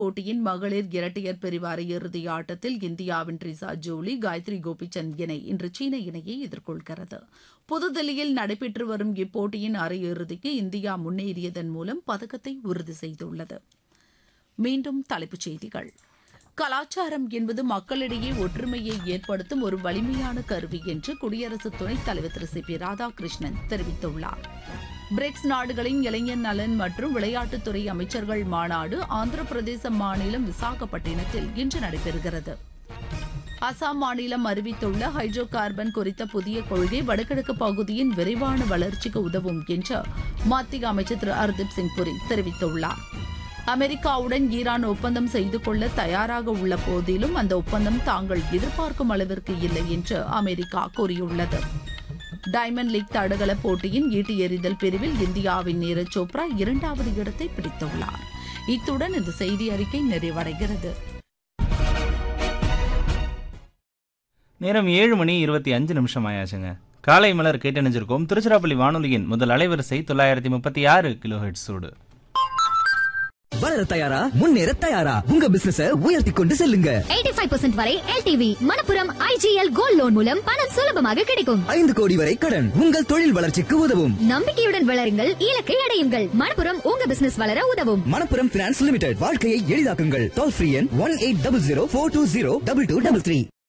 போட்டியின் மகளிர் இரட்டையர் பிரிவு அரையிறுதி ஆட்டத்தில் இந்தியாவின் ட்ரிசா ஜோலி காயத்ரி கோபிச்சந்த் இணை இன்று சீன இணையை எதிர்கொள்கிறது புதுதில்லியில் நடைபெற்று வரும் இப்போட்டியின் அரையிறுதிக்கு இந்தியா முன்னேறியதன் மூலம் பதக்கத்தை உறுதி செய்துள்ளது மீண்டும் தலைப்புச் செய்திகள் கலாச்சாரம் என்பது மக்களிடையே ஒற்றுமையை ஏற்படுத்தும் ஒரு வலிமையான கருவி என்று குடியரசு துணைத் தலைவர் திரு சி பி ராதாகிருஷ்ணன் தெரிவித்துள்ளார் பிரிக்ஸ் நாடுகளின் இளைஞர் நலன் மற்றும் விளையாட்டுத்துறை அமைச்சர்கள் மாநாடு ஆந்திர பிரதேச மாநிலம் விசாகப்பட்டினத்தில் இன்று நடைபெறுகிறது அசாம் மாநிலம் அறிவித்துள்ள ஹைட்ரோ கார்பன் குறித்த புதிய கொள்கை வடகிழக்கு பகுதியின் விரைவான வளர்ச்சிக்கு உதவும் என்று மத்திய அமைச்சர் திரு ஹர்தீப் சிங் புரி தெரிவித்துள்ளார் அமெரிக்காவுடன் ஈரான் ஒப்பந்தம் செய்து கொள்ள தயாராக உள்ள போதிலும் அந்த ஒப்பந்தம் தாங்கள் எதிர்பார்க்கும் அளவிற்கு இல்லை என்று அமெரிக்கா கூறியுள்ளது டைமண்ட் லீக் தடகள போட்டியின் ஈட்டி எறிதல் பிரிவில் இந்தியாவின் நீரஜ் சோப்ரா இரண்டாவது இடத்தை பிடித்துள்ளார் இத்துடன் இந்த செய்தி அறிக்கை நிறைவடைகிறது நேரம் ஏழு மணி இருபத்தி அஞ்சு நிமிஷம் ஆயாச்சுங்க காலை மலர் கேட்டணிஞ்சிருக்கோம் திருச்சிராப்பள்ளி வானொலியின் முதல் அலைவரிசை தொள்ளாயிரத்தி முப்பத்தி ஆறு கிலோ ஹெட்ஸோடு வளர தயாரா முன்னேற தயாரா உங்க பிசினஸ உயர்த்தி கொண்டு செல்லுங்க 85% வரை LTV Manappuram IGL gold loan மூலம் பணம் சுலபமாக கிடைக்கும் ஐந்து கோடி வரை கடன் உங்கள் தொழில் வளர்ச்சிக்கு உதவும் நம்பிக்கையுடன் வளருங்கள் இலக்கை அடையுங்கள் மணப்புரம் உங்க பிசினஸ் வளர உதவும் மணப்புரம் பினான்ஸ் லிமிடெட் வாழ்க்கையை எளிதாக்குங்கள் டோல் ஃப்ரீ எண் one eight double zero four two zero double two double three